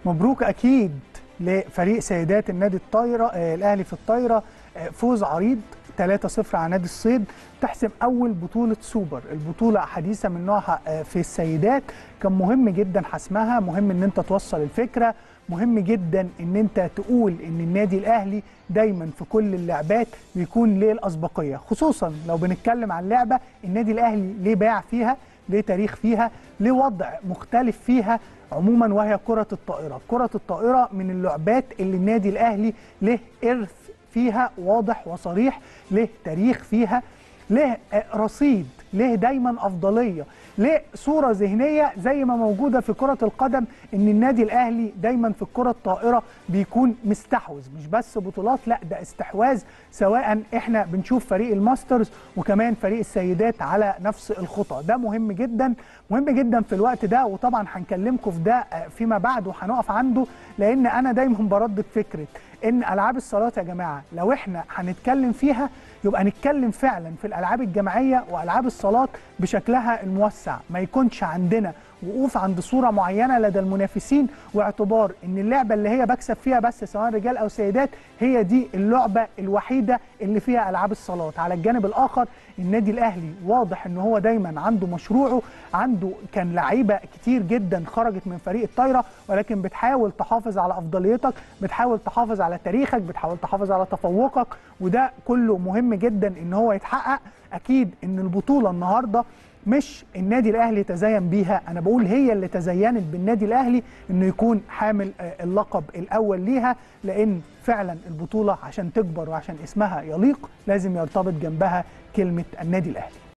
مبروك اكيد لفريق سيدات النادي الطايره آه الاهلي في الطايره آه فوز عريض 3-0 على نادي الصيد تحسم اول بطوله سوبر البطوله حديثه من نوعها آه في السيدات كان مهم جدا حسمها مهم ان انت توصل الفكره مهم جدا ان انت تقول ان النادي الاهلي دايما في كل اللعبات بيكون ليه الاسبقيه خصوصا لو بنتكلم عن لعبه النادي الاهلي ليه باع فيها ليه تاريخ فيها ليه وضع مختلف فيها عموما وهي كرة الطائرة كرة الطائرة من اللعبات اللي النادي الأهلي له إرث فيها واضح وصريح له تاريخ فيها له رصيد له دايما أفضلية له صورة ذهنية زي ما موجودة في كرة القدم إن النادي الأهلي دايما في الكرة الطائرة بيكون مستحوذ مش بس بطولات لا ده استحواذ سواء إحنا بنشوف فريق الماسترز وكمان فريق السيدات على نفس الخطى ده مهم جدا مهم جدا في الوقت ده وطبعا هنكلمكم في ده فيما بعد وهنقف عنده لأن أنا دايما بردد فكرة ان العاب الصالات يا جماعه لو احنا هنتكلم فيها يبقى نتكلم فعلا في الالعاب الجماعيه والعاب الصالات بشكلها الموسع ما يكونش عندنا وقوف عند صوره معينه لدى المنافسين واعتبار ان اللعبه اللي هي بكسب فيها بس سواء رجال او سيدات هي دي اللعبه الوحيده اللي فيها العاب الصالات على الجانب الاخر النادي الاهلي واضح ان هو دايما عنده مشروعه عنده كان لعيبه كتير جدا خرجت من فريق الطايره ولكن بتحاول تحافظ على افضليتك بتحاول تحافظ على تاريخك بتحاول تحافظ على تفوقك وده كله مهم جدا ان هو يتحقق اكيد ان البطوله النهارده مش النادي الاهلي تزين بيها انا بقول هي اللي تزينت بالنادي الاهلي انه يكون حامل اللقب الاول ليها لان فعلا البطوله عشان تكبر وعشان اسمها يليق لازم يرتبط جنبها كلمه النادي الاهلي